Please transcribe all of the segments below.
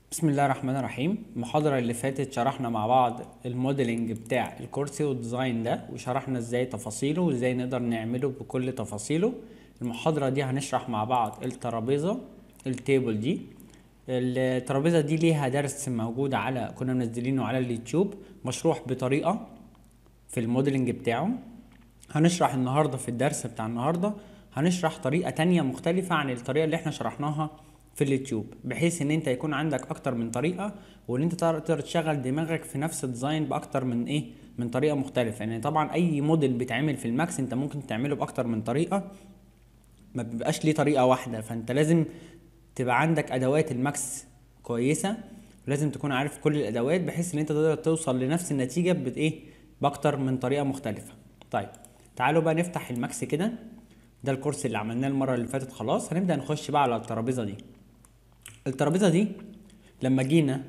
بسم الله الرحمن الرحيم المحاضرة اللي فاتت شرحنا مع بعض الموديلنج بتاع الكرسي والديزاين ده وشرحنا ازاي تفاصيله وازاي نقدر نعمله بكل تفاصيله المحاضرة دي هنشرح مع بعض الترابيزة التيبل دي الترابيزة دي ليها درس موجود على كنا منزلينه على اليوتيوب مشروح بطريقة في الموديلنج بتاعه هنشرح النهاردة في الدرس بتاع النهاردة هنشرح طريقة تانية مختلفة عن الطريقة اللي احنا شرحناها في اليوتيوب بحيث ان انت يكون عندك اكتر من طريقة وان انت تقدر تشغل دماغك في نفس الديزاين باكتر من ايه من طريقة مختلفة يعني طبعا اي موديل بيتعمل في الماكس انت ممكن تعمله باكتر من طريقة ما بيبقاش ليه طريقة واحدة فانت لازم تبقى عندك ادوات الماكس كويسة ولازم تكون عارف كل الادوات بحيث ان انت تقدر توصل لنفس النتيجة بايه باكتر من طريقة مختلفة طيب تعالوا بقى نفتح الماكس كده ده الكورس اللي عملناه المرة اللي فاتت خلاص هنبدأ نخش بقى على الترابيزة دي الترابيزه دي لما جينا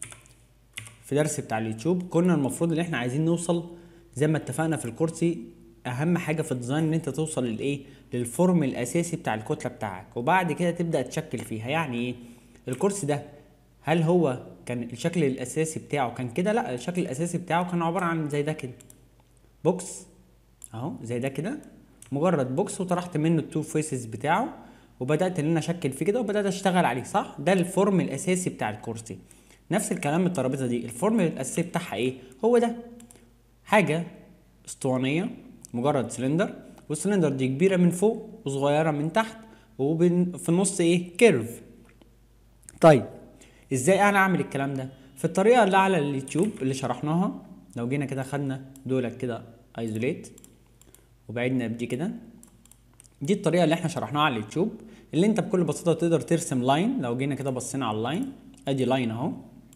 في درس بتاع اليوتيوب كنا المفروض ان احنا عايزين نوصل زي ما اتفقنا في الكرسي اهم حاجه في الديزاين ان انت توصل للايه للفورم الاساسي بتاع الكتله بتاعك وبعد كده تبدا تشكل فيها يعني ايه الكرسي ده هل هو كان الشكل الاساسي بتاعه كان كده لا الشكل الاساسي بتاعه كان عباره عن زي ده كده بوكس اهو زي ده كده مجرد بوكس وطرحت منه التو فيسز بتاعه وبدات ان انا اشكل فيه كده وبدات اشتغل عليه صح ده الفورم الاساسي بتاع الكرسي نفس الكلام الترابيزه دي الفورم الاساسي بتاعها ايه هو ده حاجه اسطوانيه مجرد سلندر والسلندر دي كبيره من فوق وصغيره من تحت وفي النص ايه كيرف طيب ازاي انا اعمل الكلام ده في الطريقه اللي على اليوتيوب اللي شرحناها لو جينا كده خدنا دولت كده ايزوليت وبعدنا بدي كده دي الطريقه اللي احنا شرحناها على اليوتيوب اللي انت بكل بساطه تقدر ترسم لاين لو جينا كده بصينا على اللاين ادي لاين اهو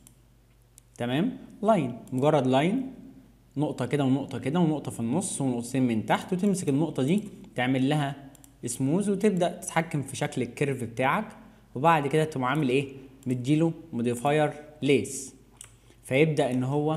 تمام لاين مجرد لاين نقطه كده ونقطه كده ونقطه في النص ونقطتين من تحت وتمسك النقطه دي تعمل لها سموز وتبدا تتحكم في شكل الكيرف بتاعك وبعد كده تقوم عامل ايه مديله موديفاير ليس فيبدا ان هو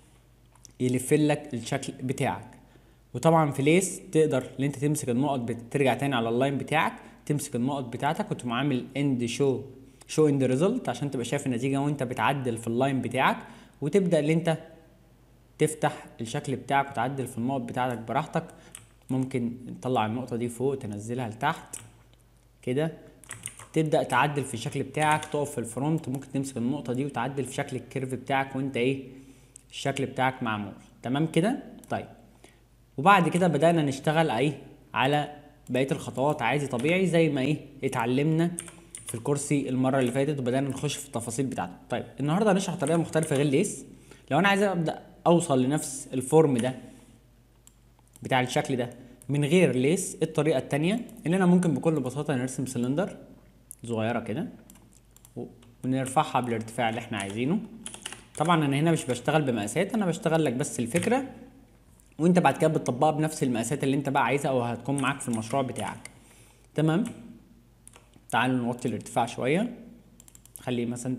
يلف لك الشكل بتاعك وطبعا في ليس تقدر ان انت تمسك النقط بترجع تاني على اللاين بتاعك تمسك النقط بتاعتك وتقوم عامل اند شو شو اند ريزلت عشان تبقى شايف النتيجه وانت بتعدل في اللاين بتاعك وتبدا ان انت تفتح الشكل بتاعك وتعدل في النقط بتاعتك براحتك ممكن تطلع النقطه دي فوق تنزلها لتحت كده تبدا تعدل في الشكل بتاعك تقف في الفرونت ممكن تمسك النقطه دي وتعدل في شكل الكيرف بتاعك وانت ايه الشكل بتاعك معمول تمام كده طيب وبعد كده بدأنا نشتغل ايه على بقية الخطوات عادي طبيعي زي ما ايه اتعلمنا في الكرسي المرة اللي فاتت وبدأنا نخش في التفاصيل بتاعته طيب النهاردة هنشرح طريقة مختلفة غير ليس لو انا عايز ابدأ اوصل لنفس الفورم ده بتاع الشكل ده من غير ليس الطريقة التانية اللي انا ممكن بكل بساطة نرسم سلندر صغيرة كده ونرفعها بالارتفاع اللي احنا عايزينه طبعا انا هنا مش بشتغل بمقاسات انا بشتغل لك بس الفكرة وانت بعد كده بتطبقها بنفس المقاسات اللي انت بقى عايزها او هتكون معاك في المشروع بتاعك تمام تعالوا نوطي الارتفاع شويه خليه مثلا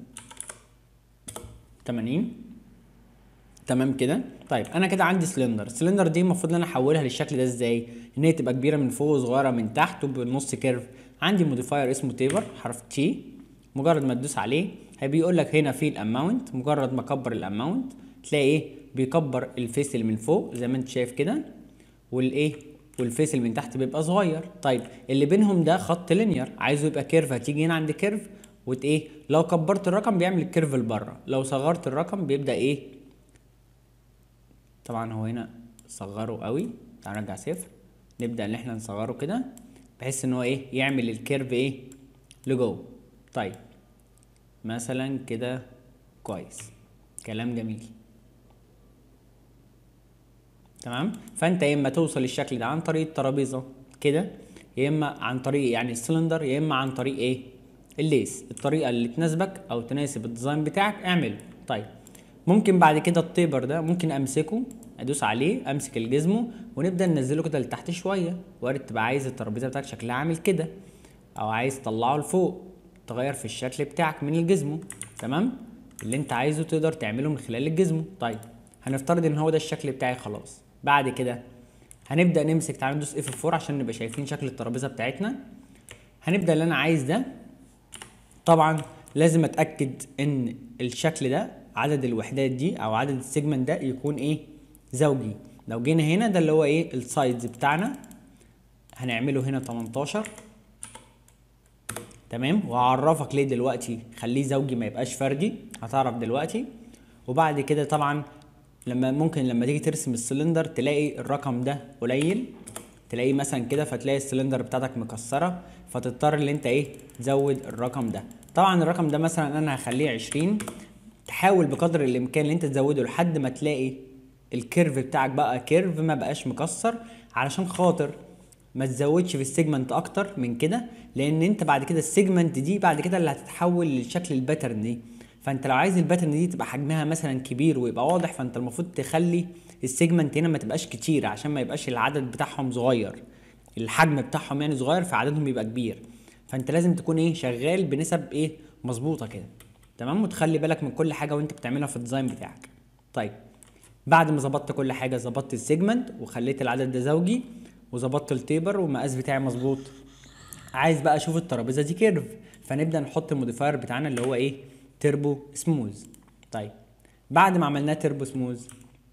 80 تمام كده طيب انا كده عندي سلندر السلندر دي المفروض ان انا احولها للشكل ده ازاي ان هي تبقى كبيره من فوق وصغيره من تحت وبالنص كيرف عندي موديفاير اسمه تيبر حرف تي مجرد ما تدوس عليه هيقول لك هنا في الاماونت مجرد ما اكبر الاماونت تلاقي ايه بيكبر الفيس اللي من فوق زي ما انت شايف كده والايه والفيس اللي من تحت بيبقى صغير طيب اللي بينهم ده خط لينير عايزه يبقى كيرف هتيجي هنا عند كيرف وت ايه لو كبرت الرقم بيعمل الكيرف لبره لو صغرت الرقم بيبدا ايه طبعا هو هنا صغره قوي تعال نرجع صفر نبدا ان احنا نصغره كده بحيث ان هو ايه يعمل الكيرف ايه لجوه طيب مثلا كده كويس كلام جميل تمام فانت يا اما توصل للشكل ده عن طريق الترابيزه كده يا اما عن طريق يعني السلندر يا اما عن طريق ايه الليس الطريقه اللي تناسبك او تناسب الديزاين بتاعك اعمله طيب ممكن بعد كده التيبر ده ممكن امسكه ادوس عليه امسك الجزمه ونبدا ننزله كده لتحت شويه وارد تبقى عايز الترابيزه بتاعتك شكلها عامل كده او عايز تطلعه لفوق تغير في الشكل بتاعك من الجزمه تمام اللي انت عايزه تقدر تعمله من خلال الجزمه طيب هنفترض ان هو ده الشكل بتاعي خلاص بعد كده هنبدا نمسك تعالوا ندوس اف 4 عشان نبقى شايفين شكل الترابيزه بتاعتنا هنبدا اللي انا عايز ده طبعا لازم اتاكد ان الشكل ده عدد الوحدات دي او عدد السيجمنت ده يكون ايه زوجي لو جينا هنا ده اللي هو ايه السايز بتاعنا هنعمله هنا 18 تمام وهعرفك ليه دلوقتي خليه زوجي ما يبقاش فردي هتعرف دلوقتي وبعد كده طبعا لما ممكن لما تيجي ترسم السلندر تلاقي الرقم ده قليل تلاقيه مثلا كده فتلاقي السلندر بتاعتك مكسره فتضطر ان انت ايه تزود الرقم ده طبعا الرقم ده مثلا انا هخليه 20 تحاول بقدر الامكان ان انت تزوده لحد ما تلاقي الكيرف بتاعك بقى كيرف ما بقاش مكسر علشان خاطر ما تزودش في السيجمنت اكتر من كده لان انت بعد كده السيجمنت دي بعد كده اللي هتتحول للشكل الباترن دي فانت لو عايز الباترن دي تبقى حجمها مثلا كبير ويبقى واضح فانت المفروض تخلي السيجمنت هنا ما تبقاش كتير عشان ما يبقاش العدد بتاعهم صغير الحجم بتاعهم يعني صغير فعددهم يبقى كبير فانت لازم تكون ايه شغال بنسب ايه مظبوطه كده تمام وتخلي بالك من كل حاجه وانت بتعملها في الديزاين بتاعك طيب بعد ما ظبطت كل حاجه ظبطت السيجمنت وخليت العدد ده زوجي وظبطت التيبر والمقاس بتاعي مظبوط عايز بقى اشوف الترابيزه دي كيرف فنبدا نحط الموديفاير بتاعنا اللي هو ايه تربو سموز طيب بعد ما عملناه تربو سموز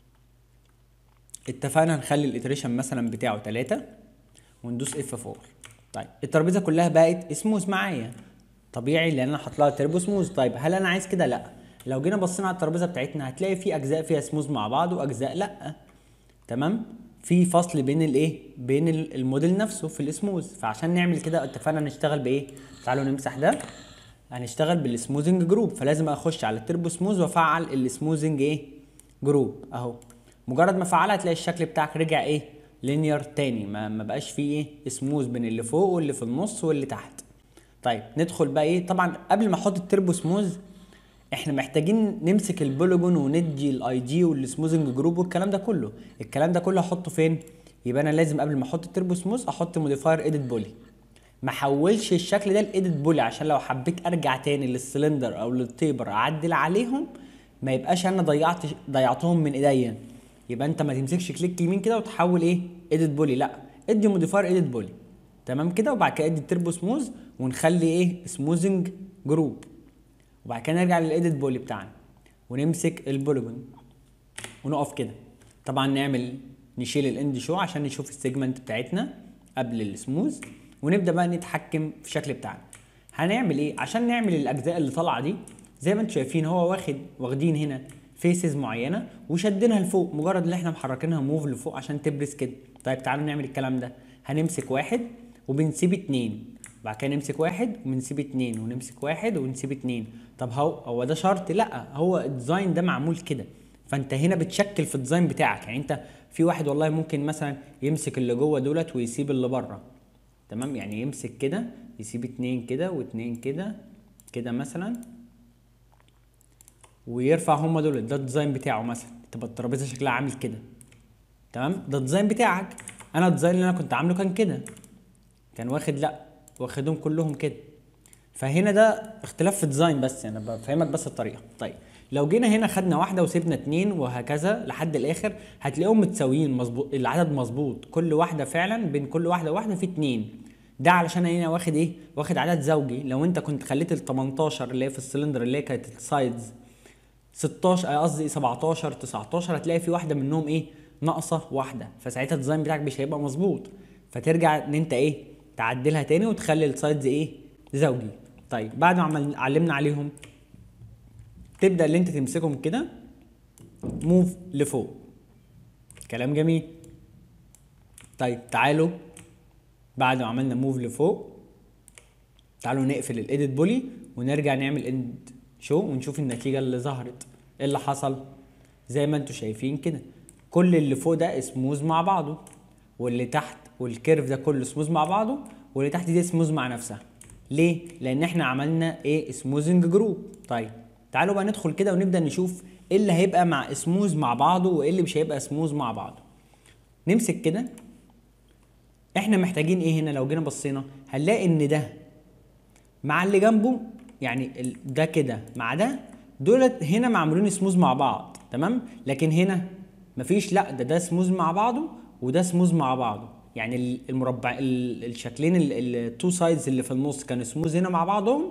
اتفقنا هنخلي الاتريشن مثلا بتاعه 3 وندوس اف 4 طيب الترابيزه كلها بقت سموز معايا طبيعي لان انا حاطط لها تربو سموز طيب هل انا عايز كده لا لو جينا بصينا على الترابيزه بتاعتنا هتلاقي في اجزاء فيها سموز مع بعض واجزاء لا تمام في فصل بين الايه بين الموديل نفسه في السموز فعشان نعمل كده اتفقنا نشتغل بايه تعالوا نمسح ده هنشتغل بالسموزنج جروب فلازم اخش على التربو سموز وافعل السموزنج ايه جروب اهو مجرد ما افعلها هتلاقي الشكل بتاعك رجع ايه لينير تاني ما, ما بقاش فيه ايه سموز بين اللي فوق واللي في النص واللي تحت طيب ندخل بقى ايه طبعا قبل ما احط التربو سموز احنا محتاجين نمسك البوليجون وندي الاي جي والسموزنج جروب والكلام ده كله الكلام ده كله احطه فين يبقى انا لازم قبل ما احط التربو سموز احط موديفاير اديت بولي ما احولش الشكل ده لايديت بولي عشان لو حبيت ارجع تاني للسلندر او للتيبر اعدل عليهم ما يبقاش انا ضيعت ضيعتهم من ايديا يبقى انت ما تمسكش كليك يمين كده وتحول ايه اديت بولي لا ادي موديفاير اديت بولي تمام كده وبعد كده ادي التربو سموز ونخلي ايه سموزنج جروب وبعد كده نرجع للايديت بولي بتاعنا ونمسك البوليجون ونقف كده طبعا نعمل نشيل الاند شو عشان نشوف السيجمنت بتاعتنا قبل السموز ونبدا بقى نتحكم في الشكل بتاعنا هنعمل ايه عشان نعمل الاجزاء اللي طالعه دي زي ما انتم شايفين هو واخد واخدين هنا فيسز معينه وشدينها لفوق مجرد ان احنا محركينها موف لفوق عشان تبرز كده طيب تعالوا نعمل الكلام ده هنمسك واحد وبنسيب اتنين بعد كده نمسك واحد وبنسيب اتنين ونمسك واحد ونسيب اتنين طب هو هو ده شرط لا هو الديزاين ده معمول كده فانت هنا بتشكل في الديزاين بتاعك يعني انت في واحد والله ممكن مثلا يمسك اللي جوه دولت ويسيب اللي بره تمام يعني يمسك كده يسيب اتنين كده واتنين كده كده مثلا ويرفع هما دول ده الديزاين بتاعه مثلا تبقى الترابيزه شكلها عامل كده تمام ده الديزاين بتاعك انا الديزاين اللي انا كنت عامله كان كده كان واخد لا واخدهم كلهم كده فهنا ده اختلاف في الديزاين بس انا يعني بفهمك بس الطريقه طيب لو جينا هنا خدنا واحده وسيبنا اتنين وهكذا لحد الاخر هتلاقيهم متساويين مظبوط العدد مظبوط كل واحده فعلا بين كل واحده وواحده في اتنين ده علشان هنا واخد ايه واخد عدد زوجي لو انت كنت خليت ال 18 اللي هي في السلندر اللي هي كانت السايدز 16 قصدي 17 19 هتلاقي في واحده منهم ايه ناقصه واحده فساعتها الديزاين بتاعك مش هيبقى مظبوط فترجع ان انت ايه تعدلها تاني وتخلي السايدز ايه زوجي طيب بعد ما علمنا عليهم تبدا اللي انت تمسكهم كده موف لفوق كلام جميل طيب تعالوا بعد ما عملنا موف لفوق تعالوا نقفل الايديت بولي ونرجع نعمل اند شو ونشوف النتيجه اللي ظهرت ايه اللي حصل زي ما انتم شايفين كده كل اللي فوق ده سموز مع بعضه واللي تحت والكيرف ده كله سموز مع بعضه واللي تحت دي سموز مع نفسها ليه لان احنا عملنا ايه سموزنج جروب طيب تعالوا بقى ندخل كده ونبدا نشوف ايه اللي هيبقى مع سموز مع بعضه وايه اللي مش هيبقى سموز مع بعضه نمسك كده احنا محتاجين ايه هنا لو جينا بصينا هنلاقي ان ده مع اللي جنبه يعني ده كده مع ده دولت هنا معمولين سموز مع بعض تمام لكن هنا مفيش لا ده ده سموز مع بعضه وده سموز مع بعضه يعني المربع الشكلين التو سايدز اللي في النص كانوا سموز هنا مع بعضهم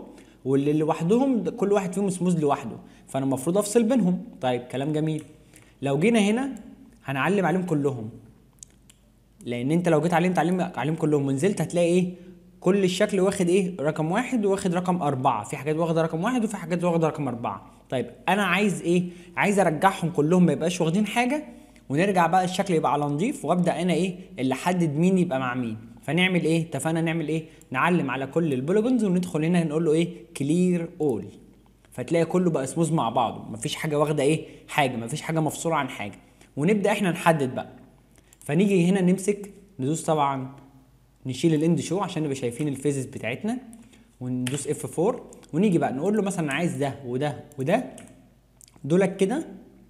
واللي لوحدهم ده كل واحد فيهم سموز لوحده فانا المفروض افصل بينهم طيب كلام جميل لو جينا هنا هنعلم عليهم كلهم لان انت لو جيت علمت عليهم عليهم كلهم ونزلت هتلاقي ايه كل الشكل واخد ايه رقم واحد واخد رقم اربعة في حاجات واخده رقم واحد وفي حاجات واخده رقم اربعة طيب انا عايز ايه عايز ارجعهم كلهم ما يبقاش واخدين حاجه ونرجع بقى الشكل يبقى على نضيف وابدا انا ايه اللي احدد مين يبقى مع مين فنعمل ايه اتفقنا نعمل ايه نعلم على كل البوليجونز وندخل هنا نقول له ايه كلير اول فتلاقي كله بقى سموز مع بعضه مفيش حاجه واخده ايه حاجه مفيش حاجه مفصوله عن حاجه ونبدا احنا نحدد بقى فنيجي هنا نمسك ندوس طبعا نشيل الاند شو عشان نبقى شايفين الفيزز بتاعتنا وندوس اف 4 ونيجي بقى نقول له مثلا عايز ده وده وده دولك كده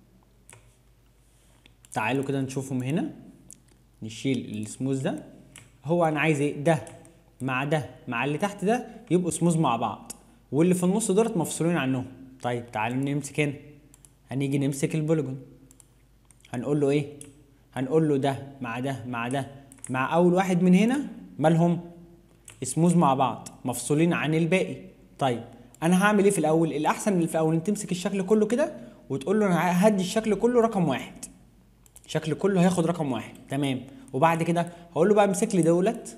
تعالوا كده نشوفهم هنا نشيل السموز ده هو انا عايز ايه ده مع ده مع اللي تحت ده يبقوا سموز مع بعض واللي في النص دولت مفصولين عنهم طيب تعالوا نمسك هنا هنيجي نمسك البوليجون هنقول له ايه هنقول له ده مع ده مع ده مع اول واحد من هنا مالهم سموز مع بعض مفصولين عن الباقي طيب انا هعمل ايه في الاول الاحسن اللي في الاول انت تمسك الشكل كله كده وتقول له انا هدي الشكل كله رقم واحد الشكل كله هياخد رقم واحد تمام وبعد كده هقول له بقى امسك لي دولت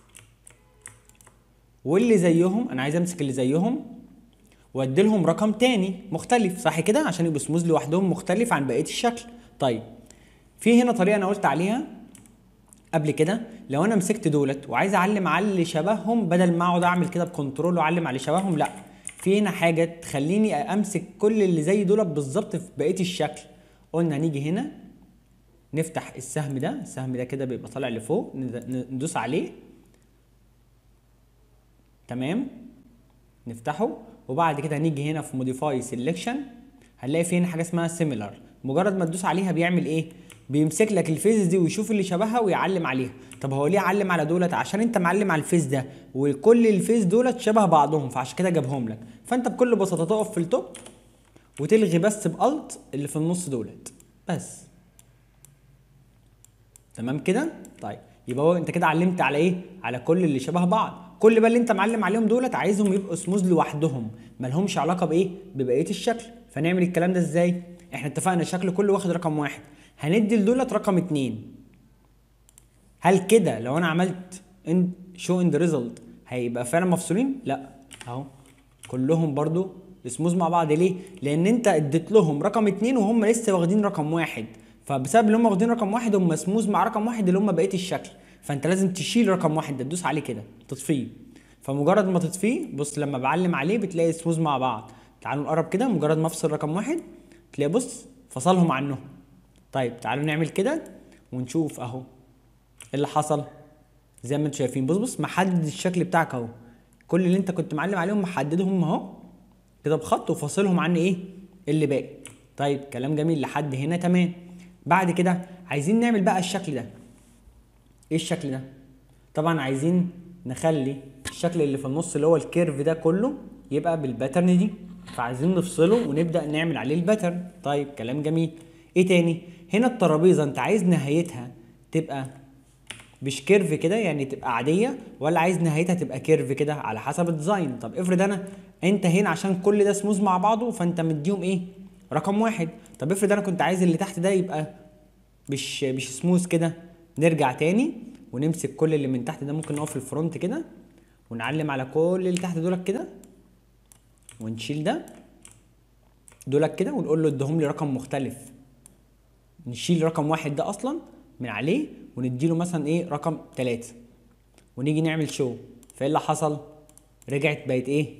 واللي زيهم انا عايز امسك اللي زيهم وادي لهم رقم تاني مختلف صح كده عشان يبقوا سموز لوحدهم مختلف عن بقيه الشكل طيب في هنا طريقه انا قلت عليها قبل كده لو انا مسكت دولت وعايز اعلم على اللي شبههم بدل ما اقعد اعمل كده بكنترول واعلم على اللي شبههم لا في هنا حاجه تخليني امسك كل اللي زي دولت بالظبط في بقيه الشكل قلنا نيجي هنا نفتح السهم ده السهم ده كده بيبقى طالع لفوق ندوس عليه تمام نفتحه وبعد كده هنيجي هنا في موديفاي سيلكشن هنلاقي في هنا حاجه اسمها سيميلار مجرد ما تدوس عليها بيعمل ايه بيمسك لك الفيز دي ويشوف اللي شبهها ويعلم عليها طب هو ليه علم على دولت عشان انت معلم على الفيز ده وكل الفيز دولت شبه بعضهم فعشان كده جابهم لك فانت بكل بساطه تقف في التوب وتلغي بس بالت اللي في النص دولت بس تمام كده طيب يبقى هو انت كده علمت على ايه على كل اللي شبه بعض كل بقى اللي انت معلم عليهم دولت عايزهم يبقوا سموز لوحدهم مالهمش علاقه بايه ببقيه الشكل فنعمل الكلام ده ازاي احنا اتفقنا الشكل كله واخد رقم واحد هندي لدولت رقم اتنين هل كده لو انا عملت ان شو اند ريزلت هيبقى فعلا مفصولين لا اهو كلهم برضو سموز مع بعض ليه لان انت اديت لهم رقم اتنين وهم لسه واخدين رقم واحد فبسبب اللي هم واخدين رقم واحد هم سموز مع رقم واحد اللي هم بقيه الشكل فانت لازم تشيل رقم واحد ده تدوس عليه كده تطفيه فمجرد ما تطفيه بص لما بعلم عليه بتلاقي سموز مع بعض تعالوا نقرب كده مجرد ما افصل رقم واحد تلاقي بص فصلهم عنهم طيب تعالوا نعمل كده ونشوف اهو ايه اللي حصل زي ما انتم شايفين بص بص محدد الشكل بتاعك اهو كل اللي انت كنت معلم عليهم محددهم اهو كده بخط وفاصلهم عن ايه اللي باقي طيب كلام جميل لحد هنا تمام بعد كده عايزين نعمل بقى الشكل ده ايه الشكل ده طبعا عايزين نخلي الشكل اللي في النص اللي هو الكيرف ده كله يبقى بالباترن دي فعايزين نفصله ونبدا نعمل عليه الباترن طيب كلام جميل ايه تاني هنا الترابيزه انت عايز نهايتها تبقى مش كيرف كده يعني تبقى عاديه ولا عايز نهايتها تبقى كيرف كده على حسب الديزاين طب افرض انا انت هنا عشان كل ده سموز مع بعضه فانت مديهم ايه رقم واحد طب افرض انا كنت عايز اللي تحت ده يبقى مش مش سموز كده نرجع تاني ونمسك كل اللي من تحت ده ممكن نقف في الفرونت كده ونعلم على كل اللي تحت دولك كده ونشيل ده دولك كده ونقول له ادهم لي رقم مختلف نشيل رقم واحد ده اصلا من عليه ونديله مثلا ايه رقم ثلاثة ونيجي نعمل شو فايه اللي حصل رجعت بقت ايه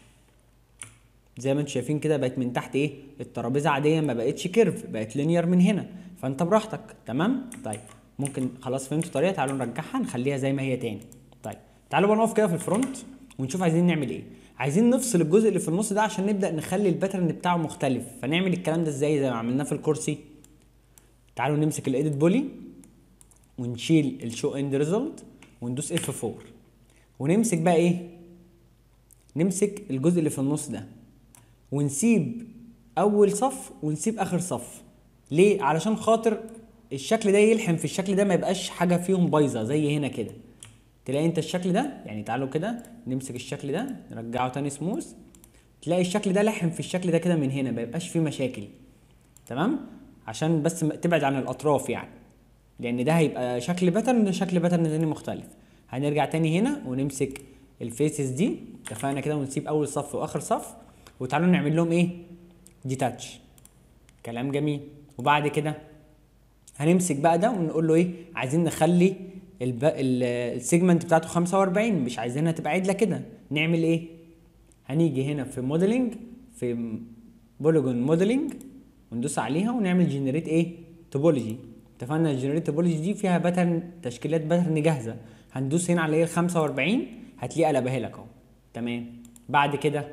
زي ما انتم شايفين كده بقت من تحت ايه الترابيزه عاديه ما بقتش كيرف بقت لينير من هنا فانت براحتك تمام طيب ممكن خلاص فهمتوا الطريقه تعالوا نرجعها نخليها زي ما هي تاني طيب تعالوا بقى نقف كده في الفرونت ونشوف عايزين نعمل ايه عايزين نفصل الجزء اللي في النص ده عشان نبدا نخلي الباترن بتاعه مختلف فنعمل الكلام ده ازاي زي ما عملناه في الكرسي تعالوا نمسك الايديت بولي ونشيل الشو اند ريزلت وندوس اف 4 ونمسك بقى ايه نمسك الجزء اللي في النص ده ونسيب اول صف ونسيب اخر صف ليه علشان خاطر الشكل ده يلحم في الشكل ده ما يبقاش حاجه فيهم بايظه زي هنا كده تلاقي انت الشكل ده يعني تعالوا كده نمسك الشكل ده نرجعه تاني سموث تلاقي الشكل ده لحم في الشكل ده كده من هنا ما يبقاش فيه مشاكل تمام عشان بس م- تبعد عن الاطراف يعني لان ده هيبقى شكل باترن ده شكل باترن تاني مختلف هنرجع تاني هنا ونمسك الفيسز دي اتفقنا كده ونسيب اول صف واخر صف وتعالوا نعمل لهم ايه ديتاتش كلام جميل وبعد كده هنمسك بقى ده ونقول له ايه عايزين نخلي الب... ال- السيجمنت بتاعته 45 مش عايزينها تبقى عدله كده نعمل ايه هنيجي هنا في موديلنج في بوليجون موديلنج وندوس عليها ونعمل جنريت ايه توبولوجي اتفقنا الجنريت توبولوجي دي فيها باترن تشكيلات باترن جاهزه هندوس هنا على ايه 45 هتلاقيه قلبها لك اهو تمام بعد كده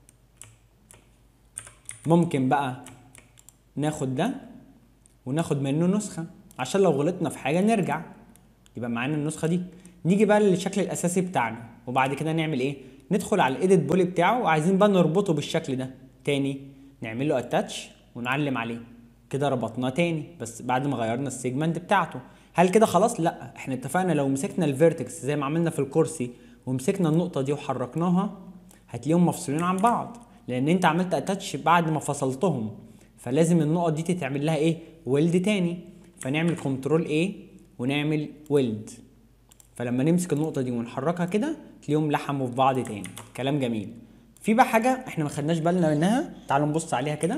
ممكن بقى ناخد ده وناخد منه نسخه عشان لو غلطنا في حاجه نرجع يبقى معانا النسخه دي نيجي بقى للشكل الاساسي بتاعنا وبعد كده نعمل ايه ندخل على الايديت بولي بتاعه وعايزين بقى نربطه بالشكل ده تاني نعمل له اتاتش ونعلم عليه كده ربطناه تاني بس بعد ما غيرنا السيجمنت بتاعته هل كده خلاص لا احنا اتفقنا لو مسكنا الفيرتكس زي ما عملنا في الكرسي ومسكنا النقطه دي وحركناها هتلاقيهم مفصولين عن بعض لان انت عملت اتاتش بعد ما فصلتهم فلازم النقط دي تتعمل لها ايه ويلد تاني فنعمل كنترول ايه ونعمل ويلد فلما نمسك النقطه دي ونحركها كده تلاقيهم لحموا في بعض تاني كلام جميل في بقى حاجه احنا ما خدناش بالنا منها تعالوا نبص عليها كده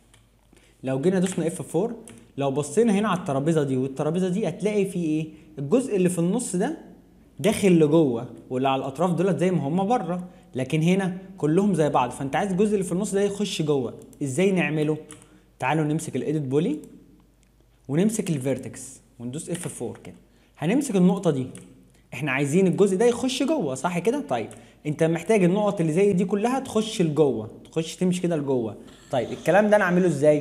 لو جينا دوسنا اف 4 لو بصينا هنا على الترابيزه دي والترابيزه دي هتلاقي في ايه الجزء اللي في النص ده داخل لجوه واللي على الاطراف دولت زي ما هم بره لكن هنا كلهم زي بعض فانت عايز الجزء اللي في النص ده يخش جوه ازاي نعمله تعالوا نمسك الايديت بولي ونمسك الفيرتكس وندوس اف 4 كده هنمسك النقطه دي احنا عايزين الجزء ده يخش جوه صح كده طيب انت محتاج النقط اللي زي دي كلها تخش لجوه تخش تمشي كده لجوه طيب الكلام ده انا اعمله ازاي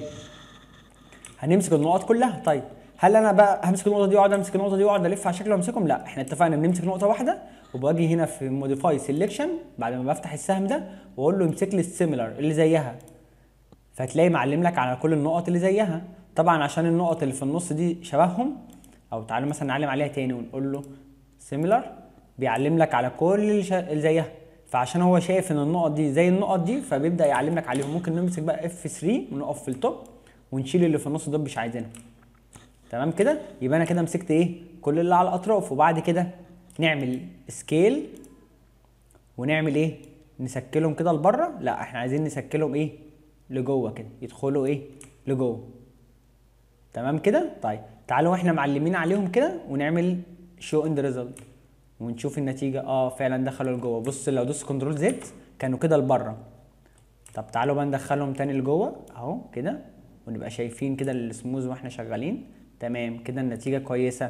هنمسك النقط كلها طيب هل انا بقى همسك النقطه دي واقعد امسك النقطه دي واقعد الف على شكل وامسكهم لا احنا اتفقنا بنمسك نقطه واحده وباجي هنا في موديفاي سيلكشن بعد ما بفتح السهم ده واقول له امسك لي السيميلر اللي زيها فهتلاقي معلم لك على كل النقط اللي زيها طبعا عشان النقط اللي في النص دي شبههم او تعالى مثلا نعلم عليها تاني ونقول له سيميلر بيعلم لك على كل اللي, شا... اللي زيها فعشان هو شايف ان النقط دي زي النقط دي فبيبدا يعلم لك عليهم ممكن نمسك بقى اف 3 ونقف في التوب ونشيل اللي في النص دول مش عايزينهم تمام كده يبقى انا كده مسكت ايه كل اللي على الاطراف وبعد كده نعمل سكيل ونعمل ايه نسكلهم كده لبره لا احنا عايزين نسكلهم ايه لجوه كده يدخلوا ايه لجوه تمام كده طيب تعالوا احنا معلمين عليهم كده ونعمل شو اند ريزلت ونشوف النتيجه اه فعلا دخلوا لجوه بص لو دوس كنترول زد كانوا كده لبره طب تعالوا بقى ندخلهم تاني لجوه اهو كده ونبقى شايفين كده السموز واحنا شغالين تمام كده النتيجه كويسه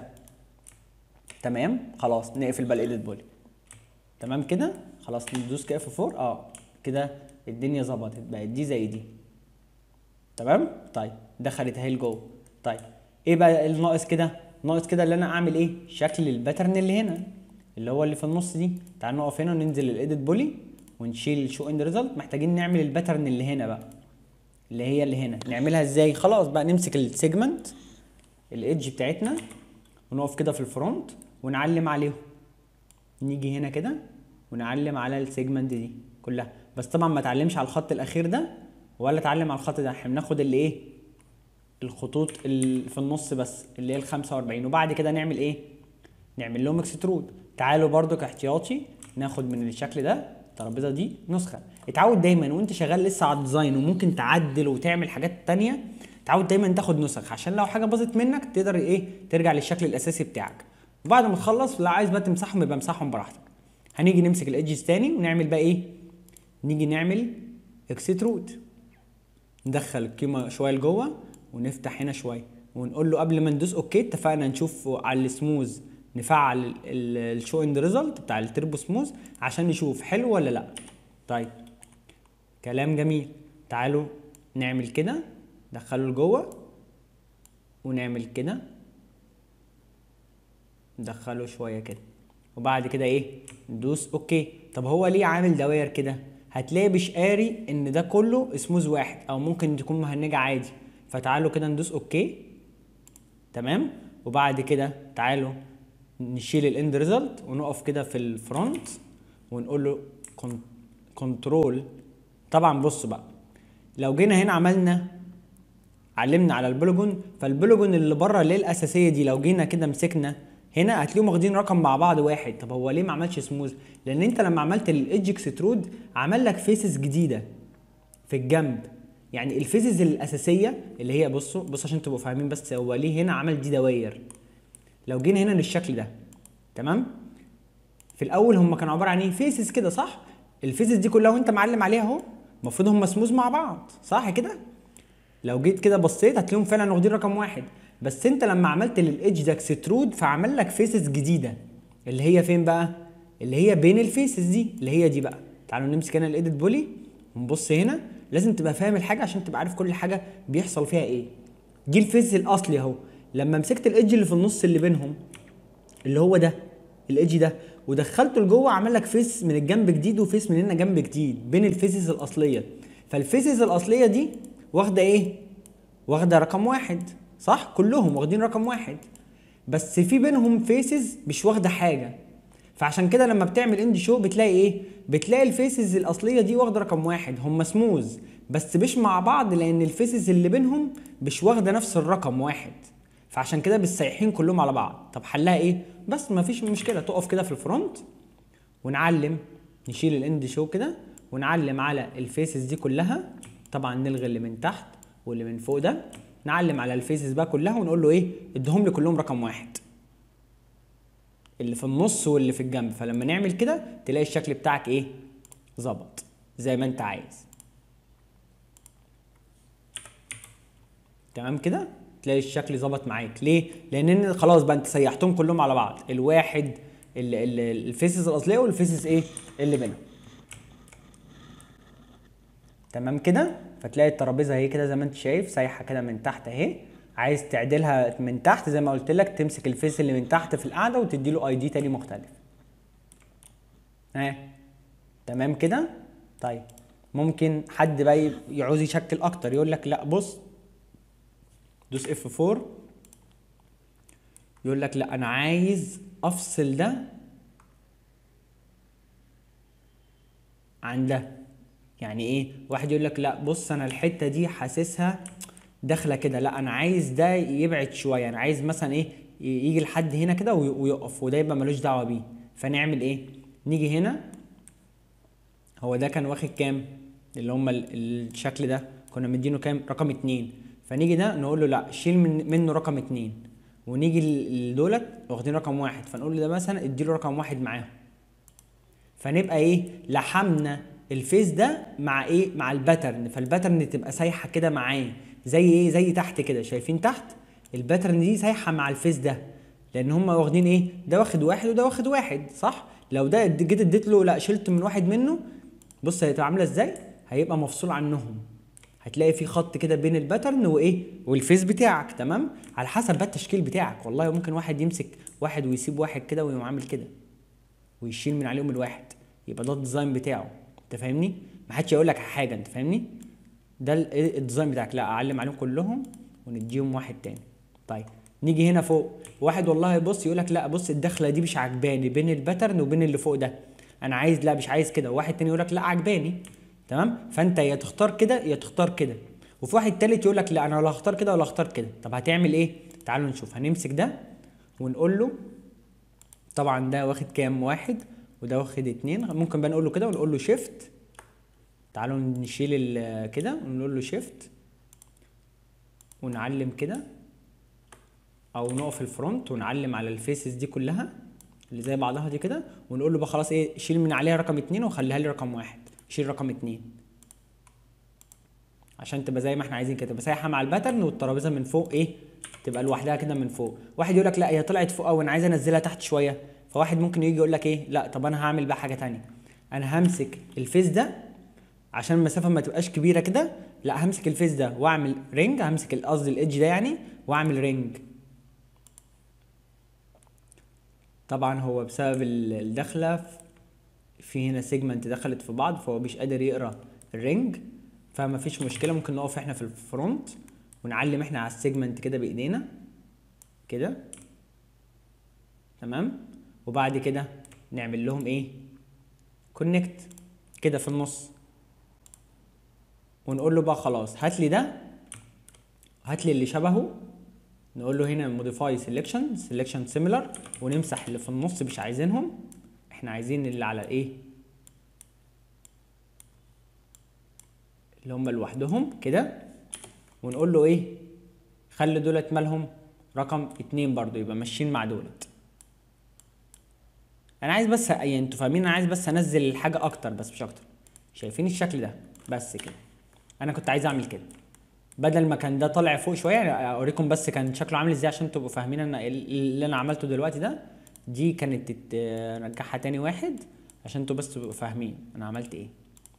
تمام خلاص نقفل بقى الايديت بولي تمام كده خلاص ندوس كاف 4 اه كده الدنيا ظبطت بقت دي زي دي تمام طيب دخلت اهي لجوه طيب ايه بقى الناقص كده ناقص كده اللي انا اعمل ايه شكل الباترن اللي هنا اللي هو اللي في النص دي تعال نقف هنا وننزل الايديت بولي ونشيل شو اند ريزلت محتاجين نعمل الباترن اللي هنا بقى اللي هي اللي هنا نعملها ازاي خلاص بقى نمسك السيجمنت الايدج بتاعتنا ونقف كده في الفرونت ونعلم عليهم نيجي هنا كده ونعلم على السيجمنت دي كلها بس طبعا ما تعلمش على الخط الاخير ده ولا تعلم على الخط ده احنا بناخد اللي ايه الخطوط اللي في النص بس اللي هي ال 45 وبعد كده نعمل ايه نعمل لهم اكسترود تعالوا برضو كاحتياطي ناخد من الشكل ده الترابيزه دي نسخه اتعود دايما وانت شغال لسه على الديزاين وممكن تعدل وتعمل حاجات تانية اتعود دايما تاخد نسخ عشان لو حاجه باظت منك تقدر ايه ترجع للشكل الاساسي بتاعك وبعد ما تخلص لو عايز بقى تمسحهم يبقى امسحهم براحتك هنيجي نمسك الايدجز تاني ونعمل بقى ايه نيجي نعمل اكسترود ندخل القيمه شويه لجوه ونفتح هنا شويه ونقول له قبل ما ندوس اوكي اتفقنا نشوف على السموز نفعل الشو اند ريزلت بتاع التربو سموز عشان نشوف حلو ولا لا طيب كلام جميل تعالوا نعمل كده ندخله لجوه ونعمل كده ندخله شويه كده وبعد كده ايه ندوس اوكي طب هو ليه عامل دوائر كده هتلاقي مش قاري ان ده كله سموز واحد او ممكن تكون مهنجه عادي فتعالوا كده ندوس اوكي تمام وبعد كده تعالوا نشيل الاند ريزلت ونقف كده في الفرونت ونقول له كنترول طبعا بص بقى لو جينا هنا عملنا علمنا على البوليجون فالبوليجون اللي بره اللي هي الاساسيه دي لو جينا كده مسكنا هنا هتلاقيهم واخدين رقم مع بعض واحد طب هو ليه ما عملش سموز لان انت لما عملت الايدج اكسترود عمل لك فيسز جديده في الجنب يعني الفيزز الاساسيه اللي هي بصوا بصوا عشان تبقوا فاهمين بس هو ليه هنا عمل دي دواير لو جينا هنا للشكل ده تمام في الاول هم كانوا عباره عن ايه فيسز كده صح الفيسز دي كلها وانت معلم عليها اهو المفروض هم سموز مع بعض صح كده لو جيت كده بصيت هتلاقيهم فعلا واخدين رقم واحد بس انت لما عملت للايدج ده اكسترود فعمل لك فيسز جديده اللي هي فين بقى اللي هي بين الفيسز دي اللي هي دي بقى تعالوا نمسك هنا الايديت بولي ونبص هنا لازم تبقى فاهم الحاجه عشان تبقى عارف كل حاجه بيحصل فيها ايه دي الفيز الاصلي اهو لما مسكت الايدج اللي في النص اللي بينهم اللي هو ده الايدج ده ودخلته لجوه عمل لك فيس من الجنب جديد وفيس من هنا جنب جديد بين الفيسز الاصليه فالفيسز الاصليه دي واخده ايه واخده رقم واحد صح كلهم واخدين رقم واحد بس في بينهم فيسز مش واخده حاجه فعشان كده لما بتعمل اند شو بتلاقي ايه بتلاقي الفيسز الاصليه دي واخده رقم واحد هم سموز بس مش مع بعض لان الفيسز اللي بينهم مش واخده نفس الرقم واحد فعشان كده بالسايحين كلهم على بعض طب حلها ايه بس مفيش مشكله تقف كده في الفرونت ونعلم نشيل الاند شو كده ونعلم على الفيسز دي كلها طبعا نلغي اللي من تحت واللي من فوق ده نعلم على الفيسز بقى كلها ونقول له ايه ادهم لي كلهم رقم واحد اللي في النص واللي في الجنب فلما نعمل كده تلاقي الشكل بتاعك ايه ظبط زي ما انت عايز تمام كده تلاقي الشكل ظبط معاك ليه لان خلاص بقى انت سيحتهم كلهم على بعض الواحد الفيسز الاصليه والفيسز ايه اللي بينهم تمام كده فتلاقي الترابيزه اهي كده زي ما انت شايف سايحه كده من تحت اهي عايز تعدلها من تحت زي ما قلت لك تمسك الفيس اللي من تحت في القاعده وتدي له اي دي تاني مختلف ها تمام كده طيب ممكن حد بقى يعوز يشكل اكتر يقول لك لا بص دوس اف 4 يقول لك لا انا عايز افصل ده عن ده يعني ايه واحد يقول لك لا بص انا الحته دي حاسسها داخله كده لا انا عايز ده يبعد شويه انا عايز مثلا ايه يجي لحد هنا كده ويقف وده يبقى ملوش دعوه بيه فنعمل ايه نيجي هنا هو ده كان واخد كام اللي هم الشكل ده كنا مدينه كام رقم اتنين فنيجي ده نقول له لا شيل من منه رقم اتنين ونيجي لدولت واخدين رقم واحد فنقول له ده مثلا اديله رقم واحد معاهم فنبقى ايه لحمنا الفيس ده مع ايه مع الباترن فالباترن تبقى سايحه كده معاه زي ايه زي تحت كده شايفين تحت الباترن دي سايحه مع الفيس ده لان هم واخدين ايه ده واخد واحد وده واخد واحد صح لو ده جيت اديت له لا شلت من واحد منه بص هتبقى عامله ازاي هيبقى مفصول عنهم هتلاقي في خط كده بين الباترن وايه والفيس بتاعك تمام على حسب بقى التشكيل بتاعك والله ممكن واحد يمسك واحد ويسيب واحد كده ويقوم عامل كده ويشيل من عليهم الواحد يبقى ده الديزاين بتاعه انت فاهمني ما حدش يقول لك حاجه انت فاهمني ده الديزاين بتاعك لا اعلم عليهم كلهم ونديهم واحد تاني طيب نيجي هنا فوق واحد والله بص يقول لك لا بص الدخله دي مش عجباني بين الباترن وبين اللي فوق ده انا عايز لا مش عايز كده واحد تاني يقول لك لا عجباني تمام فانت يا تختار كده يا تختار كده وفي واحد تالت يقول لك لا انا ولا هختار كده ولا هختار كده طب هتعمل ايه تعالوا نشوف هنمسك ده ونقول له طبعا ده واخد كام واحد وده واخد اتنين ممكن بقى نقول له كده ونقول له شيفت تعالوا نشيل كده ونقول له شيفت ونعلم كده او نقف الفرونت ونعلم على الفيسز دي كلها اللي زي بعضها دي كده ونقول له بقى خلاص ايه شيل من عليها رقم اتنين وخليها لي رقم واحد شيل رقم اتنين عشان تبقى زي ما احنا عايزين كده تبقى سايحه مع الباترن والترابيزه من فوق ايه تبقى لوحدها كده من فوق واحد يقول لك لا هي طلعت فوق قوي انا عايز انزلها تحت شويه فواحد ممكن يجي يقول لك ايه لا طب انا هعمل بقى حاجه تانية انا همسك الفيس ده عشان المسافه ما تبقاش كبيره كده لا همسك الفيس ده واعمل رينج همسك قصدي الايدج ده يعني واعمل رينج طبعا هو بسبب الدخله في هنا سيجمنت دخلت في بعض فهو مش قادر يقرا الرينج فما فيش مشكله ممكن نقف احنا في الفرونت ونعلم احنا على السيجمنت كده بايدينا كده تمام وبعد كده نعمل لهم ايه كونكت كده في النص ونقول له بقى خلاص هات لي ده هات لي اللي شبهه نقول له هنا موديفاي سيلكشن سيلكشن سيميلر ونمسح اللي في النص مش عايزينهم احنا عايزين اللي على الايه اللي هم لوحدهم كده ونقول له ايه خلي دولت مالهم رقم اتنين برضو يبقى ماشيين مع دولت انا عايز بس يعني انتوا فاهمين انا عايز بس انزل الحاجه اكتر بس مش اكتر شايفين الشكل ده بس كده انا كنت عايز اعمل كده بدل ما كان ده طالع فوق شويه يعني اوريكم بس كان شكله عامل ازاي عشان تبقوا فاهمين ان اللي انا عملته دلوقتي ده دي كانت ترجعها تاني واحد عشان انتوا بس تبقوا فاهمين انا عملت ايه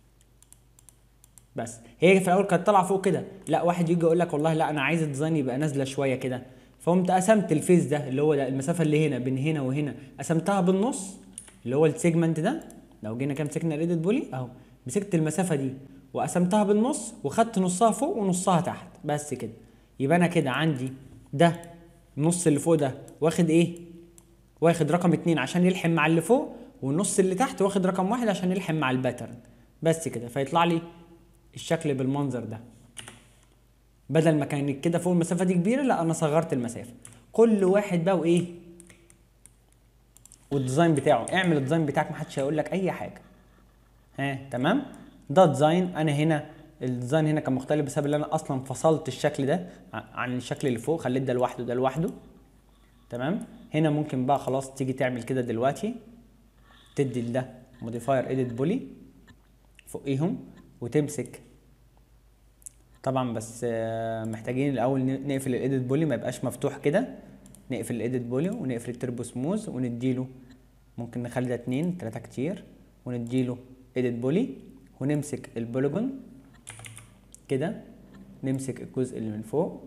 بس هي في الاول كانت طالعه فوق كده لا واحد يجي يقول لك والله لا انا عايز الديزاين يبقى نازله شويه كده فقمت قسمت الفيس ده اللي هو ده المسافه اللي هنا بين هنا وهنا قسمتها بالنص اللي هو السيجمنت ده لو جينا كده مسكنا الايديت بولي اهو مسكت المسافه دي وقسمتها بالنص وخدت نصها فوق ونصها تحت بس كده يبقى انا كده عندي ده النص اللي فوق ده واخد ايه واخد رقم اتنين عشان يلحم مع اللي فوق والنص اللي تحت واخد رقم واحد عشان يلحم مع الباترن بس كده فيطلع لي الشكل بالمنظر ده بدل ما كانت كده فوق المسافه دي كبيره لا انا صغرت المسافه كل واحد بقى وايه والديزاين بتاعه اعمل الديزاين بتاعك محدش هيقول لك اي حاجه ها تمام ده ديزاين انا هنا الديزاين هنا كان مختلف بسبب ان انا اصلا فصلت الشكل ده عن الشكل اللي فوق خليت ده لوحده ده لوحده تمام هنا ممكن بقى خلاص تيجي تعمل كده دلوقتي تدي لده موديفاير اديت بولي فوقيهم وتمسك طبعا بس محتاجين الاول نقفل الايديت بولي ما يبقاش مفتوح كده نقفل الايديت بولي ونقفل التربو سموز ونديله ممكن نخلي ده اتنين تلاتة كتير ونديله ايديت بولي ونمسك البوليجون كده نمسك الجزء اللي من فوق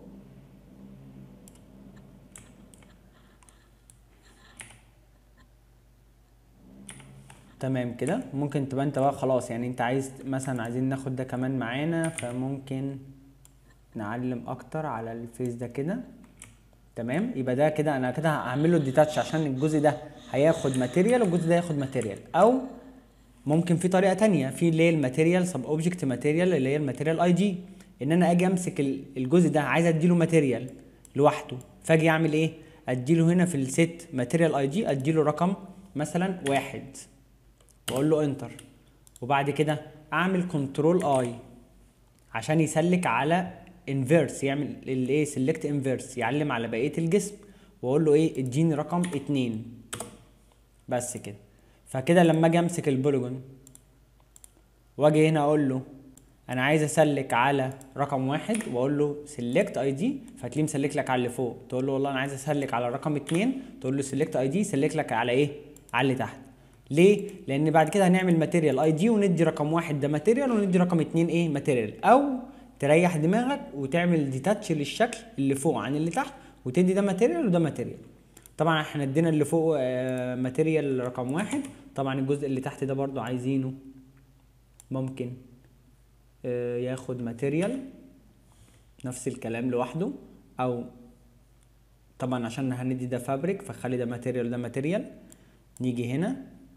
تمام كده ممكن تبقى انت بقى خلاص يعني انت عايز مثلا عايزين ناخد ده كمان معانا فممكن نعلم اكتر على الفيس ده كده تمام يبقى ده كده انا كده هعمل له ديتاتش عشان الجزء ده هياخد ماتيريال والجزء ده هياخد ماتيريال او ممكن في طريقه تانية في اللي هي الماتيريال سب اوبجكت ماتيريال اللي هي الماتيريال اي جي ان انا اجي امسك الجزء ده عايز اديله ماتيريال لوحده فاجي اعمل ايه اديله هنا في الست ماتيريال اي جي اديله رقم مثلا واحد واقول له انتر وبعد كده اعمل كنترول اي عشان يسلك على انفيرس يعمل الايه سيلكت انفيرس يعلم على بقيه الجسم واقول له ايه اديني رقم اتنين بس كده فكده لما اجي امسك البوليجون واجي هنا اقول له انا عايز اسلك على رقم واحد واقول له سيلكت اي دي فتلاقيه مسلك لك على اللي فوق تقول له والله انا عايز اسلك على رقم اتنين تقول له سيلكت اي دي يسلك لك على ايه على اللي تحت ليه؟ لأن بعد كده هنعمل ماتيريال اي دي وندي رقم واحد ده ماتيريال وندي رقم اتنين ايه ماتيريال أو تريح دماغك وتعمل ديتاتش للشكل اللي فوق عن اللي تحت وتدي ده ماتيريال وده ماتيريال. طبعا احنا ادينا اللي فوق آه ماتيريال رقم واحد طبعا الجزء اللي تحت ده برضو عايزينه ممكن آه ياخد ماتيريال نفس الكلام لوحده او طبعا عشان هندي ده فابريك فخلي ده ماتيريال ده ماتيريال نيجي هنا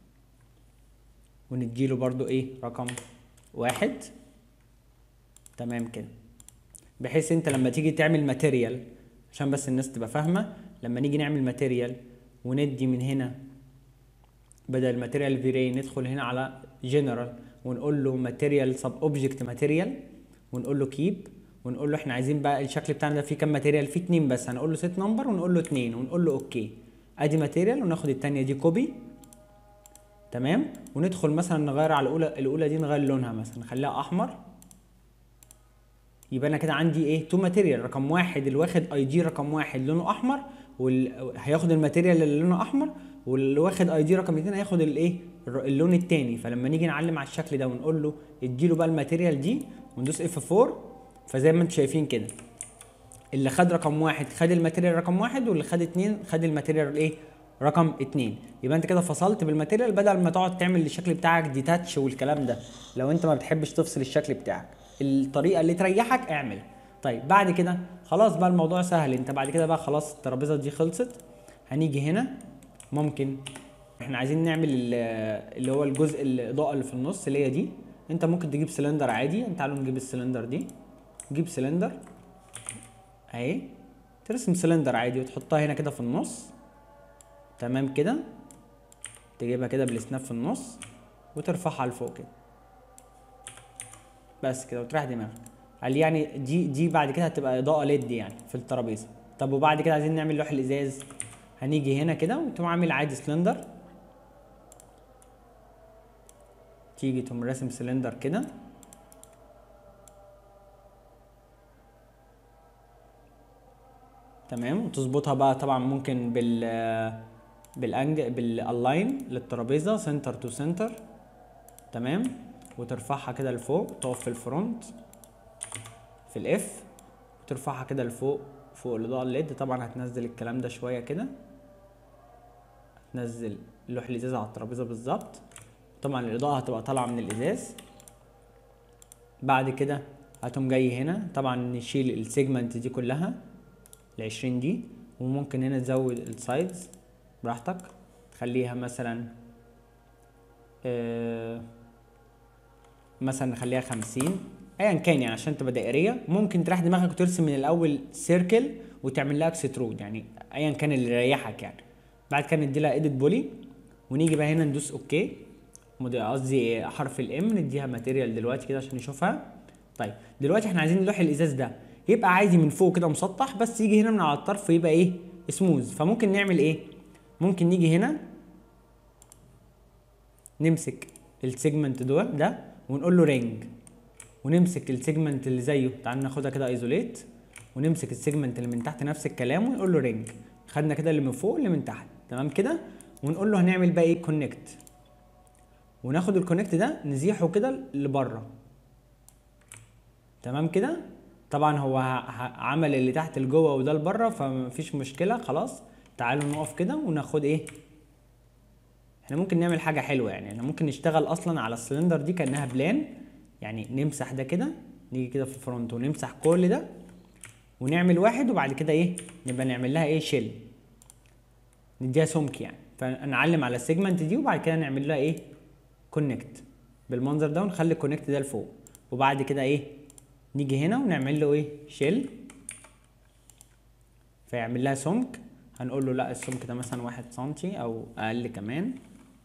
ونديله برضو ايه رقم واحد تمام كده بحيث انت لما تيجي تعمل ماتيريال عشان بس الناس تبقى فاهمه لما نيجي نعمل ماتيريال وندي من هنا بدل ماتيريال فيري ندخل هنا على جنرال ونقول له ماتيريال سب اوبجكت ماتيريال ونقول له كيب ونقول له احنا عايزين بقى الشكل بتاعنا ده فيه كام ماتيريال فيه اتنين بس هنقول له سيت نمبر ونقول له اتنين ونقول له اوكي ادي ماتيريال وناخد التانية دي كوبي تمام وندخل مثلا نغير على الاولى الاولى دي نغير لونها مثلا نخليها احمر يبقى انا كده عندي ايه تو ماتيريال رقم واحد اللي واخد اي دي رقم واحد لونه احمر وال... هياخد الماتيريال اللي لونه احمر واللي واخد اي دي رقم اتنين هياخد الايه اللون التاني فلما نيجي نعلم على الشكل ده ونقول له اديله بقى الماتيريال دي وندوس اف 4 فزي ما انتم شايفين كده اللي خد رقم واحد خد الماتيريال رقم واحد واللي خد اتنين خد الماتيريال ايه رقم اتنين يبقى انت كده فصلت بالماتيريال بدل ما تقعد تعمل الشكل بتاعك ديتاتش والكلام ده لو انت ما بتحبش تفصل الشكل بتاعك الطريقه اللي تريحك اعمل طيب بعد كده خلاص بقى الموضوع سهل انت بعد كده بقى خلاص الترابيزه دي خلصت هنيجي هنا ممكن احنا عايزين نعمل اللي هو الجزء الاضاءه اللي في النص اللي هي دي انت ممكن تجيب سلندر عادي تعالوا نجيب السلندر دي جيب سلندر اهي ترسم سلندر عادي وتحطها هنا كده في النص تمام كده تجيبها كده بالسناب في النص وترفعها لفوق كده بس كده وتريح دماغك قال يعني دي دي بعد كده هتبقى اضاءه ليد يعني في الترابيزه طب وبعد كده عايزين نعمل لوح الازاز هنيجي هنا كده وتقوم عامل عادي سلندر تيجي تقوم راسم سلندر كده تمام وتظبطها بقى طبعا ممكن بال بالانج بالالاين للترابيزه سنتر تو سنتر تمام وترفعها كده لفوق تقف في الفرونت في الاف وترفعها كده لفوق فوق الاضاءه الليد طبعا هتنزل الكلام ده شويه كده هتنزل لوح الازاز على الترابيزه بالظبط طبعا الاضاءه هتبقى طالعه من الازاز بعد كده هتقوم جاي هنا طبعا نشيل السيجمنت دي كلها العشرين دي وممكن هنا تزود السايدز براحتك تخليها مثلا آه مثلا نخليها خمسين ايا كان يعني عشان تبقى دائريه ممكن تريح دماغك وترسم من الاول سيركل وتعمل لها اكسترود يعني ايا كان اللي يريحك يعني بعد كده ندي لها ايديت بولي ونيجي بقى هنا ندوس اوكي قصدي حرف الام نديها ماتيريال دلوقتي كده عشان نشوفها طيب دلوقتي احنا عايزين لوح الازاز ده يبقى عادي من فوق كده مسطح بس يجي هنا من على الطرف يبقى ايه سموز فممكن نعمل ايه ممكن نيجي هنا نمسك السيجمنت دول ده ونقول له رينج ونمسك السيجمنت اللي زيه تعال ناخدها كده ايزوليت ونمسك السيجمنت اللي من تحت نفس الكلام ونقول له رينج خدنا كده اللي من فوق اللي من تحت تمام كده ونقول له هنعمل بقى ايه كونكت وناخد الكونكت ده نزيحه كده لبره تمام كده طبعا هو عمل اللي تحت لجوه وده لبره فمفيش مشكله خلاص تعالوا نقف كده وناخد ايه احنا ممكن نعمل حاجه حلوه يعني احنا ممكن نشتغل اصلا على السلندر دي كانها بلان يعني نمسح ده كده نيجي كده في الفرونت ونمسح كل ده ونعمل واحد وبعد كده ايه نبقى نعمل لها ايه شيل نديها سمك يعني فنعلم على السيجمنت دي وبعد كده نعمل لها ايه كونكت بالمنظر ده ونخلي الكونكت ده لفوق وبعد كده ايه نيجي هنا ونعمل له ايه شيل فيعمل لها سمك هنقول له لا السمك ده مثلا واحد سنتي او اقل كمان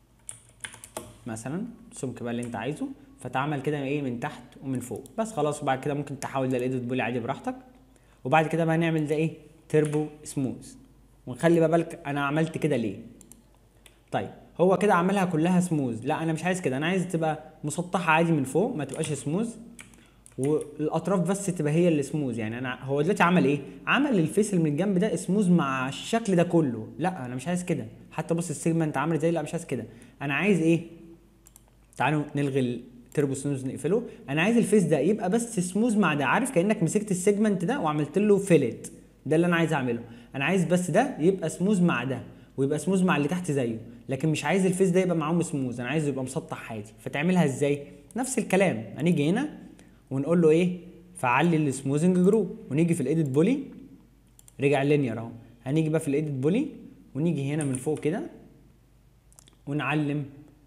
مثلا السمك بقى اللي انت عايزه فتعمل كده ايه من تحت ومن فوق بس خلاص وبعد كده ممكن تحول ده الايديت بولي عادي براحتك وبعد كده بقى نعمل ده ايه تربو سموث ونخلي بقى بالك انا عملت كده ليه طيب هو كده عملها كلها سموز لا انا مش عايز كده انا عايز تبقى مسطحه عادي من فوق ما تبقاش سموز والاطراف بس تبقى هي اللي سموز يعني انا هو دلوقتي عمل ايه عمل الفيس اللي من الجنب ده سموز مع الشكل ده كله لا انا مش عايز كده حتى بص السيجمنت عامل ازاي لا مش عايز كده انا عايز ايه تعالوا نلغي التربو سموز نقفله انا عايز الفيس ده يبقى بس سموز مع ده عارف كانك مسكت السيجمنت ده وعملت له فيلت ده اللي انا عايز اعمله انا عايز بس ده يبقى سموز مع ده ويبقى سموز مع اللي تحت زيه لكن مش عايز الفيس ده يبقى معاهم سموز انا عايزه يبقى مسطح عادي فتعملها ازاي نفس الكلام هنيجي هنا ونقول له ايه فعلي السموزنج جروب ونيجي في الايديت بولي رجع لينير اهو هنيجي بقى في الايديت بولي ونيجي هنا من فوق كده ونعلم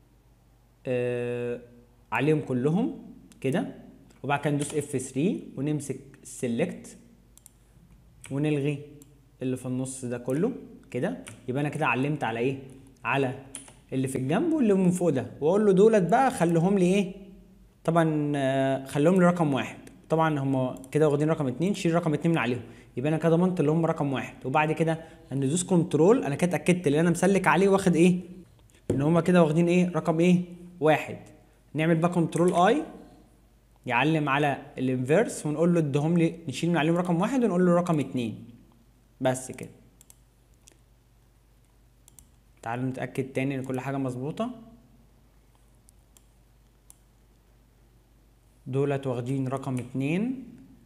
آه عليهم كلهم كده وبعد كده ندوس اف 3 ونمسك السلكت ونلغي اللي في النص ده كله كده يبقى انا كده علمت على ايه على اللي في الجنب واللي من فوق ده واقول له دولت بقى خليهم لي ايه طبعا آه خليهم لي رقم واحد طبعا هم كده واخدين رقم اتنين شيل رقم اتنين من عليهم يبقى انا كده ضمنت اللي هم رقم واحد وبعد كده ندوس كنترول انا كده اتاكدت اللي انا مسلك عليه واخد ايه ان هم كده واخدين ايه رقم ايه واحد نعمل بقى كنترول اي يعلم على الانفيرس ونقول له ادهم لي نشيل من عليهم رقم واحد ونقول له رقم اتنين بس كده تعالوا نتأكد تاني ان كل حاجة مظبوطة دولت واخدين رقم اتنين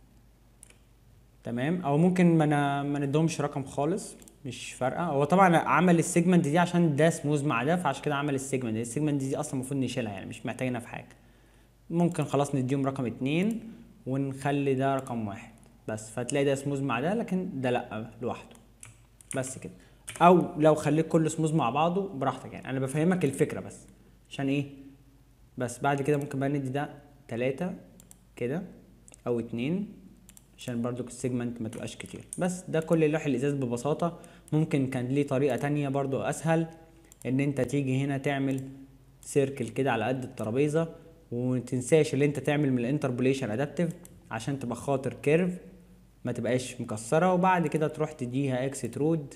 تمام او ممكن ما ما ندهمش رقم خالص مش فارقه هو طبعا عمل السيجمنت دي عشان ده سموز مع ده فعشان كده عمل السيجمنت دي السيجمنت دي اصلا المفروض نشيلها يعني مش محتاجينها في حاجه ممكن خلاص نديهم رقم اتنين ونخلي ده رقم واحد بس فتلاقي ده سموز مع ده لكن ده لا لوحده بس كده او لو خليت كل سموز مع بعضه براحتك يعني انا بفهمك الفكره بس عشان ايه بس بعد كده ممكن بقى ندي ده تلاتة كده او اتنين عشان برضو السيجمنت ما تبقاش كتير بس ده كل لوح الازاز ببساطة ممكن كان ليه طريقة تانية برضو اسهل ان انت تيجي هنا تعمل سيركل كده على قد الترابيزة ومتنساش اللي انت تعمل من الانتربوليشن ادابتيف عشان تبقى خاطر كيرف ما تبقاش مكسرة وبعد كده تروح تديها اكسترود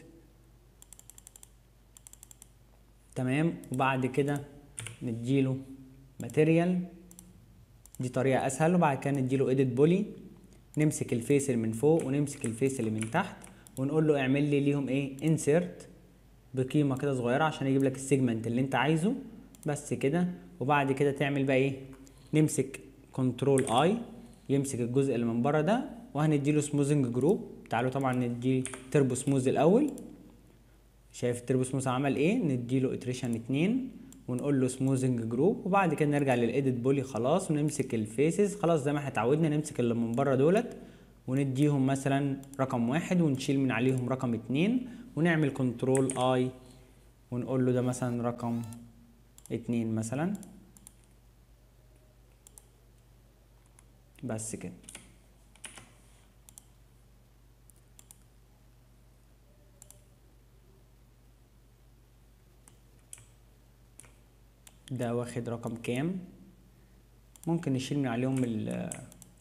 تمام وبعد كده نديله ماتيريال دي طريقة اسهل وبعد كده نديله اديت بولي نمسك الفيس اللي من فوق ونمسك الفيس اللي من تحت ونقول له اعمل لي ليهم ايه انسيرت بقيمة كده صغيرة عشان يجيب لك السيجمنت اللي انت عايزه بس كده وبعد كده تعمل بقى ايه نمسك كنترول اي يمسك الجزء اللي من بره ده وهنديله سموزنج جروب تعالوا طبعا ندي تربو سموز الاول شايف التربو سموز عمل ايه نديله اتريشن اتنين ونقول له سموزنج جروب وبعد كده نرجع للايديت بولي خلاص ونمسك الفيسز خلاص زي ما احنا اتعودنا نمسك اللي من بره دولت ونديهم مثلا رقم واحد ونشيل من عليهم رقم اتنين ونعمل كنترول اي ونقول له ده مثلا رقم اتنين مثلا بس كده ده واخد رقم كام ممكن نشيل من عليهم ال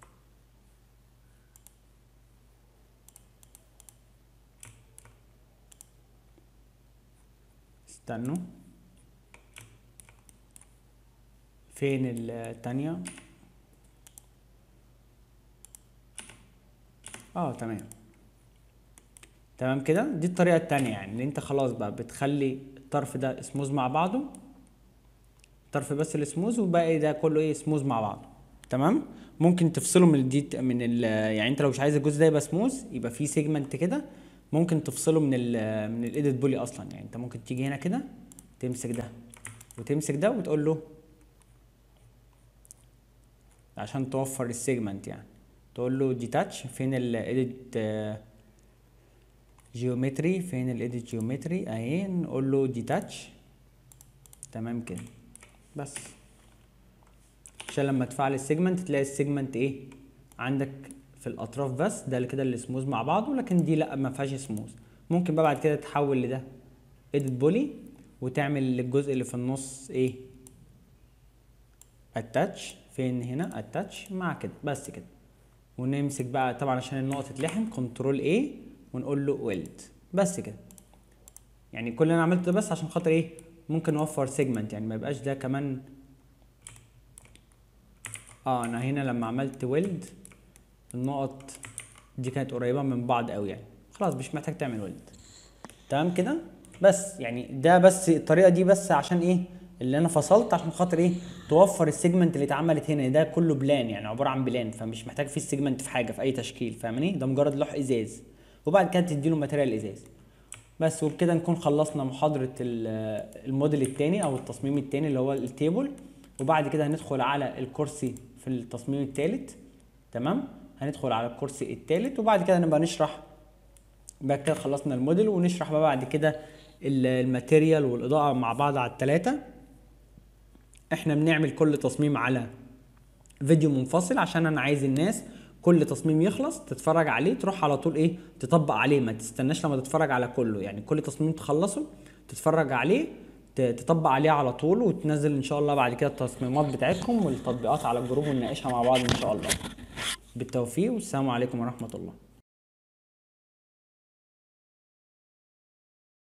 استنوا فين التانية اه تمام تمام كده دي الطريقة التانية يعني ان انت خلاص بقى بتخلي الطرف ده سموز مع بعضه طرف بس السموز والباقي ده كله ايه سموز مع بعضه تمام ممكن تفصله من الدي من ال يعني انت لو مش عايز الجزء ده يبقى سموز يبقى فيه سيجمنت كده ممكن تفصله من ال من الايديت بولي اصلا يعني انت ممكن تيجي هنا كده تمسك ده وتمسك ده وتقول له عشان توفر السيجمنت يعني تقول له ديتاتش فين الايديت جيومتري فين الايديت جيومتري اهي نقول له ديتاتش تمام كده بس عشان لما تفعل السيجمنت تلاقي السيجمنت ايه عندك في الاطراف بس ده اللي كده اللي سموز مع بعضه لكن دي لا ما فيهاش سموز ممكن بقى بعد كده تحول لده اديت بولي وتعمل الجزء اللي في النص ايه اتاتش فين هنا اتاتش مع كده بس كده ونمسك بقى طبعا عشان النقط تتلحم كنترول ايه ونقول له ويلد بس كده يعني كل اللي انا عملته ده بس عشان خاطر ايه ممكن نوفر سيجمنت يعني ما يبقاش ده كمان اه انا هنا لما عملت ويلد النقط دي كانت قريبه من بعض قوي يعني خلاص مش محتاج تعمل ويلد تمام كده بس يعني ده بس الطريقه دي بس عشان ايه اللي انا فصلت عشان خاطر ايه توفر السيجمنت اللي اتعملت هنا ده كله بلان يعني عباره عن بلان فمش محتاج فيه السيجمنت في حاجه في اي تشكيل فاهمني ده مجرد لوح ازاز وبعد كده تديله ماتيريال ازاز بس وبكده نكون خلصنا محاضرة الموديل التاني او التصميم التاني اللي هو التيبل وبعد كده هندخل على الكرسي في التصميم التالت تمام هندخل على الكرسي التالت وبعد كده نبقى نشرح بعد كده خلصنا الموديل ونشرح بقى بعد كده الماتيريال والاضاءة مع بعض على التلاتة احنا بنعمل كل تصميم على فيديو منفصل عشان انا عايز الناس كل تصميم يخلص تتفرج عليه تروح على طول ايه تطبق عليه ما تستناش لما تتفرج على كله يعني كل تصميم تخلصه تتفرج عليه تطبق عليه على طول وتنزل ان شاء الله بعد كده التصميمات بتاعتكم والتطبيقات على الجروب ونناقشها مع بعض ان شاء الله بالتوفيق والسلام عليكم ورحمة الله